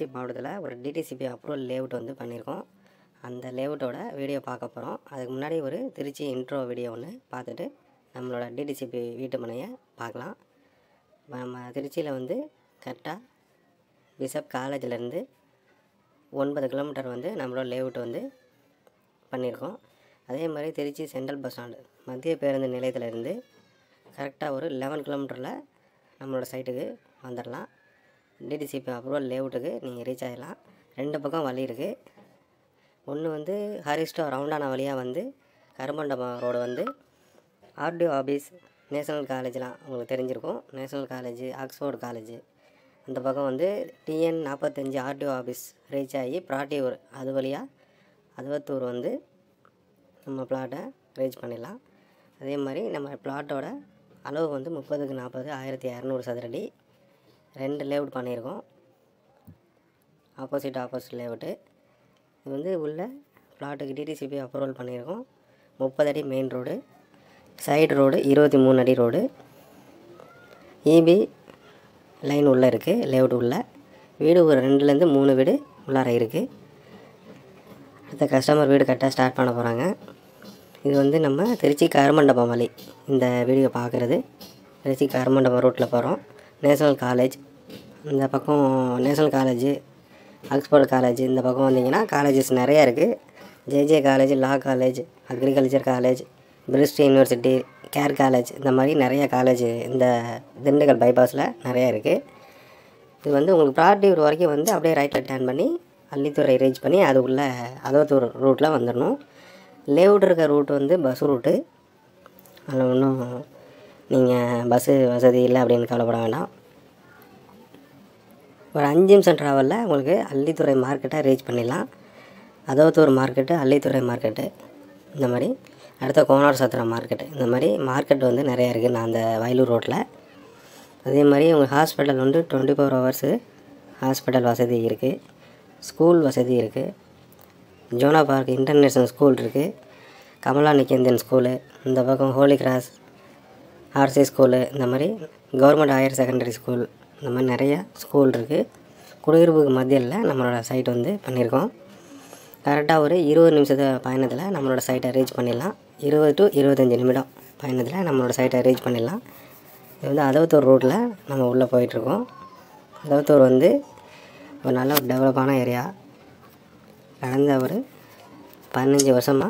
திருச்சி மாவட்டத்தில் ஒரு DTCP approval layout வந்து பண்ணியிருக்கோம் அந்த லேஅவுட்டோட வீடியோ பார்க்க போகிறோம் அதுக்கு முன்னாடி ஒரு திருச்சி இன்ட்ரோ வீடியோ ஒன்று பார்த்துட்டு நம்மளோட டிடிசிபி வீட்டு மனையை பார்க்கலாம் நம்ம திருச்சியில் வந்து கரெக்டாக பிஷப் காலேஜிலேருந்து ஒன்பது கிலோமீட்டர் வந்து நம்மளோட லேஅவுட் வந்து பண்ணியிருக்கோம் அதே மாதிரி திருச்சி சென்ட்ரல் பஸ் ஸ்டாண்டு மத்திய பேருந்து நிலையத்திலேருந்து கரெக்டாக ஒரு லெவன் கிலோமீட்டரில் நம்மளோட சைட்டுக்கு வந்துடலாம் டிடிசிபி அப்ரூவல் லேஅவுட்டுக்கு நீங்கள் ரீச் ஆகிடலாம் ரெண்டு பக்கம் வழி இருக்குது ஒன்று வந்து ஹரிஸ்டோ ரவுண்டான வழியாக வந்து கருமண்டபம் ரோடு வந்து ஆர்டிஓ ஆஃபீஸ் நேஷனல் காலேஜ்லாம் உங்களுக்கு தெரிஞ்சிருக்கும் நேஷனல் காலேஜ் ஆக்ஸ்ஃபோர்டு காலேஜ் அந்த பக்கம் வந்து டிஎன் நாற்பத்தஞ்சு ஆர்டிஓ ஆஃபீஸ் ரீச் ஆகி பிராட்டியூர் அது வழியாக அதுவத்தூர் வந்து நம்ம பிளாட்டை ரீச் பண்ணிடலாம் அதே மாதிரி நம்ம பிளாட்டோட அளவு வந்து முப்பதுக்கு நாற்பது ஆயிரத்தி இரநூறு சதுரடி ரெண்டு லேஅவுட் பண்ணியிருக்கோம் ஆப்போசிட் ஆப்போசிட் லேஅவுட்டு இது வந்து உள்ள பிளாட்டுக்கு டிடிசிபி அப்ரூவல் பண்ணியிருக்கோம் முப்பது அடி மெயின் ரோடு சைடு ரோடு இருபத்தி மூணு அடி ரோடு இபி லைன் உள்ளே இருக்குது லேஅவுட் உள்ள வீடு ஒரு ரெண்டுலேருந்து மூணு வீடு உள்ளார இருக்குது அடுத்த கஸ்டமர் வீடு கட்ட ஸ்டார்ட் பண்ண போகிறாங்க இது வந்து நம்ம திருச்சி கருமண்டபம் வழி இந்த வீடியோ பார்க்குறது திருச்சி கருமண்டபம் ரோட்டில் போகிறோம் நேஷனல் காலேஜ் இந்த பக்கம் நேஷனல் காலேஜ் ஆக்ஸ்போர்ட் காலேஜ் இந்த பக்கம் வந்தீங்கன்னா காலேஜஸ் நிறையா இருக்குது JJ college law college agriculture college PRIST university care college இந்த மாதிரி நிறைய காலேஜ் இந்த திண்டுக்கல் பைபாஸில் நிறையா இருக்குது இது வந்து உங்களுக்கு ப்ராட்டியூர் வரைக்கும் வந்து அப்படியே ரைட்டில் டேர்ன் பண்ணி அள்ளித்துறை ரீச் பண்ணி அது உள்ள அதோத்தூர் ரூட்டில் வந்துடணும் லேஅவுட் இருக்க ரூட் வந்து பஸ் ரூட்டு அதில் ஒன்றும் நீங்கள் பஸ்ஸு வசதி இல்லை அப்படின்னு கவலைப்பட வேண்டாம் ஒரு அஞ்சு நிமிஷம் ட்ராவலில் உங்களுக்கு அள்ளித்துறை மார்க்கெட்டை ரீச் பண்ணிடலாம் அதோத்தூர் மார்க்கெட்டு அள்ளித்துறை மார்க்கெட்டு இந்த மாதிரி அடுத்த கோனார் சத்திரம் மார்க்கெட்டு இந்த மாதிரி மார்க்கெட் வந்து நிறையா இருக்குது நான் அந்த வயலூர் ரோட்டில் அதே மாதிரி உங்கள் ஹாஸ்பிட்டல் வந்து டுவெண்ட்டி ஃபோர் ஹவர்ஸு ஹாஸ்பிட்டல் வசதி இருக்குது ஸ்கூல் வசதி இருக்குது ஜோனா பார்க் இன்டர்நேஷ்னல் ஸ்கூல் இருக்குது கமலா நிகேந்தன் ஸ்கூலு இந்த பக்கம் ஹோலி கிராஸ் ஆர்சி ஸ்கூலு இந்த மாதிரி கவர்மெண்ட் ஹையர் செகண்டரி ஸ்கூல் இந்த மாதிரி நிறைய ஸ்கூல் இருக்குது குடியிருப்புக்கு மத்தியில் நம்மளோட சைட் வந்து பண்ணியிருக்கோம் கரெக்டாக ஒரு இருபது நிமிஷத்து பயணத்தில் நம்மளோட சைட்டை ரீச் பண்ணிடலாம் இருபது டு இருபத்தஞ்சி நிமிடம் பயணத்தில் நம்மளோட சைட்டை ரீச் பண்ணிடலாம் இது வந்து அதவத்தூர் ரோட்டில் நம்ம உள்ளே போயிட்டுருக்கோம் அதவத்தூர் வந்து ஒரு நல்ல ஒரு டெவலப்பான ஏரியா கடந்த ஒரு பதினஞ்சு வருஷமாக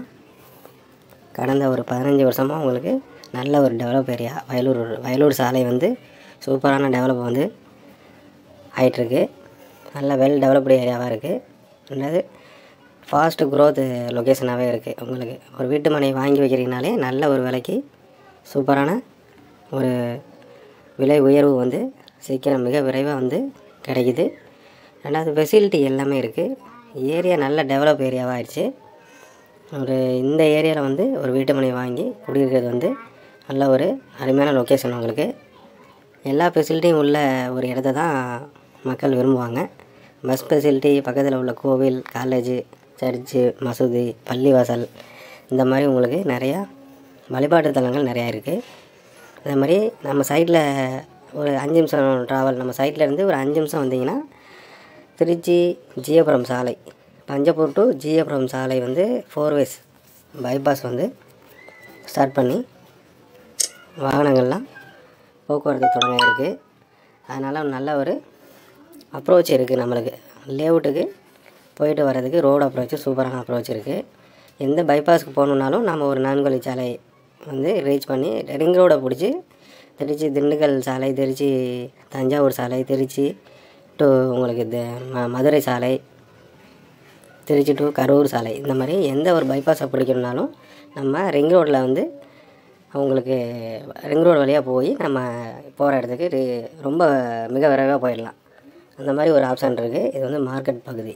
கடந்த ஒரு பதினஞ்சு வருஷமாக உங்களுக்கு நல்ல ஒரு டெவலப் ஏரியா வயலூர் வயலூர் சாலை வந்து சூப்பரான டெவலப் வந்து ஆயிட்டுருக்கு நல்ல வெல் டெவலப்டு ஏரியாவாக இருக்குது ரெண்டாவது ஃபாஸ்ட்டு க்ரோத் லொக்கேஷனாகவே இருக்குது உங்களுக்கு ஒரு வீட்டு மனை வாங்கி வைக்கிறீங்கனாலே நல்ல ஒரு விலைக்கு சூப்பரான ஒரு விலை உயர்வு வந்து சீக்கிரம் மிக விரைவாக வந்து கிடைக்குது ரெண்டாவது ஃபெசிலிட்டி எல்லாமே இருக்குது ஏரியா நல்ல டெவலப் ஏரியாவாக ஆயிடுச்சு ஒரு இந்த ஏரியாவில் வந்து ஒரு வீட்டு மனை வாங்கி குடியிருக்கிறது வந்து நல்ல ஒரு அருமையான லொக்கேஷன் உங்களுக்கு எல்லா ஃபெசிலிட்டியும் உள்ள ஒரு இடத்த தான் மக்கள் விரும்புவாங்க பஸ் ஃபெசிலிட்டி பக்கத்தில் உள்ள கோவில் காலேஜு சர்ச்சு மசூதி பள்ளிவாசல் இந்த மாதிரி உங்களுக்கு நிறையா வழிபாட்டு தலங்கள் நிறையா இருக்குது அதே மாதிரி நம்ம சைட்டில் ஒரு அஞ்சு நிமிஷம் ட்ராவல் நம்ம சைட்டில் இருந்து ஒரு அஞ்சு நிமிஷம் வந்தீங்கன்னா திருச்சி ஜியபுரம் சாலை பஞ்சப்பூர் டு ஜியபுரம் சாலை வந்து ஃபோர் வேஸ் பைபாஸ் வந்து ஸ்டார்ட் பண்ணி வாகனங்கள்லாம் போக்குவரத்து தொடங்க இருக்குது அதனால் நல்ல ஒரு அப்ரோச் இருக்குது நம்மளுக்கு லேஅவுட்டுக்கு போயிட்டு வர்றதுக்கு ரோடு அப்ரோச் சூப்பரான அப்ரோச் இருக்குது எந்த பைபாஸ்க்கு போகணுன்னாலும் நம்ம ஒரு நான்கு சாலை வந்து ரீச் பண்ணி ரிங் ரோடை பிடிச்சி திருச்சி திண்டுக்கல் சாலை திருச்சி தஞ்சாவூர் சாலை திருச்சி டு உங்களுக்கு இது ம மதுரை சாலை திருச்சி டு கரூர் சாலை இந்த மாதிரி எந்த ஒரு பைபாஸை பிடிக்கணுன்னாலும் நம்ம ரிங் ரோட்டில் வந்து அவங்களுக்கு ரிங் ரோடு வழியாக போய் நம்ம போகிற இடத்துக்கு ரி- ரொம்ப மிக விரைவாக போயிடலாம் அந்த மாதிரி ஒரு ஆப்ஷன் இருக்குது இது வந்து மார்க்கெட் பகுதி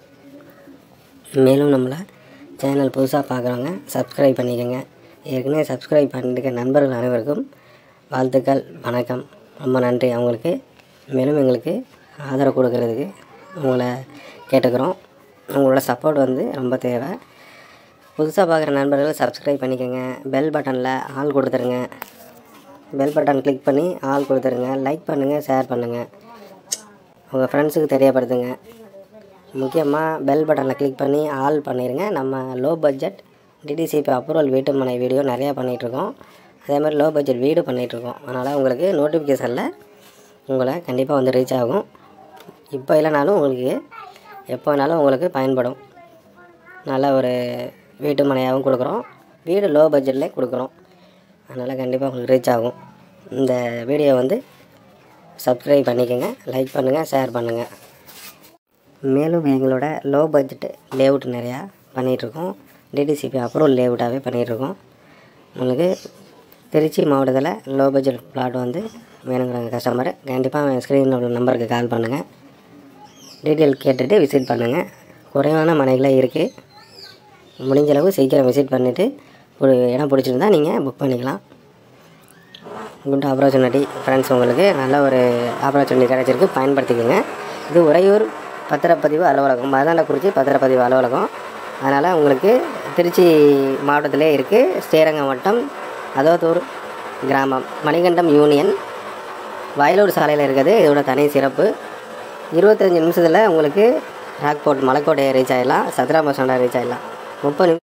மேலும் நம்மளை சேனல் புதுசாக பார்க்குறவங்க சப்ஸ்கிரைப் பண்ணிக்கோங்க ஏற்கனவே சப்ஸ்கிரைப் பண்ணிருக்க நண்பர்கள் அனைவருக்கும் வாழ்த்துக்கள் வணக்கம் ரொம்ப நன்றி அவங்களுக்கு மேலும் எங்களுக்கு ஆதரவு கொடுக்கறதுக்கு உங்களை கேட்டுக்கிறோம் உங்களோட சப்போர்ட் வந்து ரொம்ப தேவை புதுசாக பார்க்குற நண்பர்கள் சப்ஸ்கிரைப் பண்ணிக்கோங்க பெல் பட்டனில் ஆல் கொடுத்துருங்க பெல் பட்டன் கிளிக் பண்ணி ஆல் கொடுத்துருங்க லைக் பண்ணுங்கள் ஷேர் பண்ணுங்கள் உங்கள் ஃப்ரெண்ட்ஸுக்கு தெரியப்படுத்துங்க முக்கியமாக பெல் பட்டனில் கிளிக் பண்ணி ஆல் பண்ணிடுங்க நம்ம லோ பட்ஜெட் டிடிசிபி அப்ரூவல் வீட்டு மனை வீடியோ நிறையா பண்ணிகிட்ருக்கோம் அதே மாதிரி லோ பட்ஜெட் வீடு பண்ணிகிட்ருக்கோம் அதனால் உங்களுக்கு நோட்டிஃபிகேஷனில் உங்களை கண்டிப்பாக வந்து ரீச் ஆகும் இப்போ இல்லைனாலும் உங்களுக்கு எப்போ வேணாலும் உங்களுக்கு பயன்படும் நல்ல ஒரு வீட்டு மனையாகவும் கொடுக்குறோம் வீடு லோ பட்ஜெட்லேயே கொடுக்குறோம் அதனால் கண்டிப்பாக உங்களுக்கு ரீச் ஆகும் இந்த வீடியோ வந்து சப்ஸ்கிரைப் பண்ணிக்கோங்க லைக் பண்ணுங்கள் ஷேர் பண்ணுங்கள் மேலும் எங்களோட லோ பட்ஜெட் லேஅவுட் நிறையா பண்ணிகிட்ருக்கோம் டிடிசிபி அப்ரூவல் லேஅவுட்டாகவே பண்ணிகிட்ருக்கோம் உங்களுக்கு திருச்சி மாவட்டத்தில் லோ பட்ஜெட் பிளாட் வந்து வேணுங்கிறாங்க கஸ்டமர் கண்டிப்பாக ஸ்க்ரீனில் உள்ள நம்பருக்கு கால் பண்ணுங்கள் டீட்டெயில் கேட்டுட்டு விசிட் பண்ணுங்கள் குறைவான மனைகளே இருக்குது முடிஞ்ச அளவு சீக்கிரம் விசிட் பண்ணிவிட்டு ஒரு இடம் பிடிச்சிருந்தா நீங்கள் புக் பண்ணிக்கலாம் குட் ஆப்பர்ச்சுனிட்டி ஃப்ரெண்ட்ஸ் உங்களுக்கு நல்ல ஒரு ஆப்பர்ச்சுனிட்டி கிடச்சிருக்கு பயன்படுத்திக்கோங்க இது உறையூர் பத்திரப்பதிவு அலுவலகம் மருதாண்டக்குறிச்சி பத்திரப்பதிவு அலுவலகம் அதனால் உங்களுக்கு திருச்சி மாவட்டத்திலே இருக்குது ஸ்ரீரங்கம் வட்டம் அதோத்தூர் கிராமம் மணிகண்டம் யூனியன் வயலூர் சாலையில் இருக்குது இதோட தனி சிறப்பு இருபத்தஞ்சி நிமிஷத்தில் உங்களுக்கு ராக்போர்ட் மலைக்கோட்டையை ரீச் ஆகிடலாம் சத்ரா பஸ் ஸ்டாண்டை ரீச் ஆகிடலாம் முப்பது நிமி